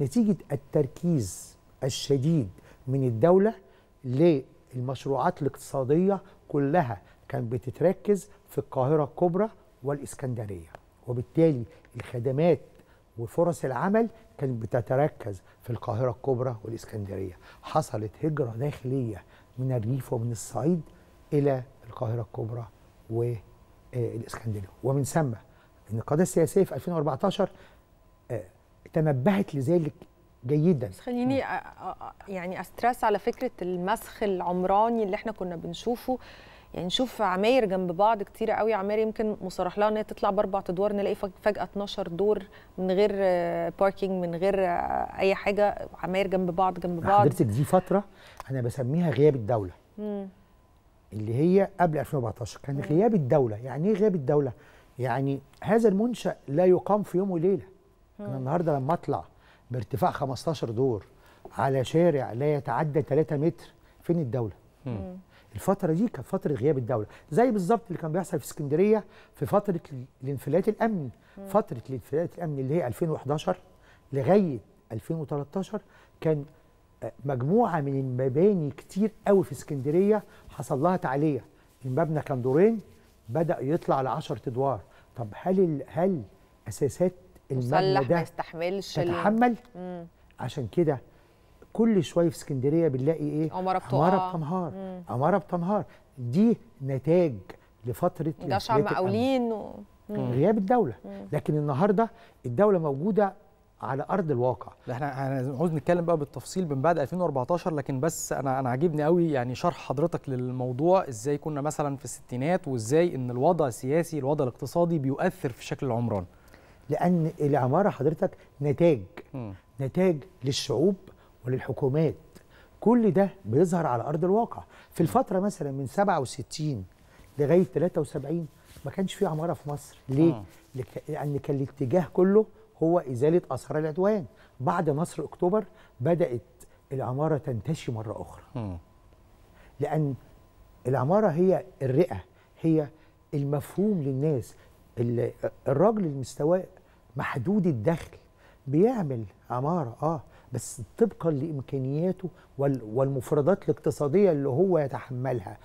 نتيجه التركيز الشديد من الدوله للمشروعات الاقتصاديه كلها كانت بتتركز في القاهره الكبرى والاسكندريه وبالتالي الخدمات وفرص العمل كانت بتتركز في القاهره الكبرى والاسكندريه حصلت هجره داخليه من الريف ومن الصعيد الى القاهره الكبرى والاسكندريه ومن ثم ان القضيه السياسيه في 2014 آه، تنبهت لذلك جيدا بس خليني أ- أ- أ- يعني استرس على فكره المسخ العمراني اللي احنا كنا بنشوفه يعني نشوف عماير جنب بعض كتير قوي عماير يمكن مصرح لها ان هي تطلع باربع ادوار نلاقي فج- فجاه 12 دور من غير آه، باركينج من غير آه، اي حاجه عماير جنب بعض جنب بعض حضرتك دي فتره انا بسميها غياب الدوله مم. اللي هي قبل 2014 كان غياب الدوله يعني ايه غياب الدوله يعني هذا المنشا لا يقام في يوم وليله انا النهارده لما اطلع بارتفاع 15 دور على شارع لا يتعدى 3 متر فين الدوله الفتره دي كانت فتره غياب الدوله زي بالظبط اللي كان بيحصل في اسكندريه في فتره ال- الانفلات الامني فتره الانفلات الامني اللي هي 2011 لغايه 2013 كان آه، مجموعه من المباني كتير قوي في اسكندريه حصل لها تعليه المبنى كان دورين بدا يطلع ل 10 ادوار طب هل ال- هل اساسات المبنى مسلح ما ده يستحملش ال- تتحمل مم. عشان كده كل شويه في اسكندريه بنلاقي ايه عمارة بتقع. عماره بتنهار مم. عماره بتنهار دي نتاج لفتره جشع الانفلات الأمني. مقاولين و... غياب الدوله لكن النهارده الدوله موجوده على ارض الواقع ده احنا عاوز نتكلم بقى بالتفصيل من بعد 2014 لكن بس انا انا عاجبني قوي يعني شرح حضرتك للموضوع ازاي كنا مثلا في الستينات وازاي ان الوضع السياسي الوضع الاقتصادي بيؤثر في شكل العمران لان العماره حضرتك نتاج مم. نتاج للشعوب وللحكومات كل ده بيظهر على ارض الواقع في الفتره مثلا من 67 لغايه 73 ما كانش في عماره في مصر ليه مم. لك- لان كان الاتجاه كله هو ازاله اثار العدوان بعد نصر اكتوبر بدات العماره تنتشي مره اخرى مم. لان العماره هي الرئه هي المفهوم للناس ال- الراجل المستوى محدود الدخل بيعمل عماره اه بس طبقا لامكانياته وال- والمفردات الاقتصاديه اللي هو يتحملها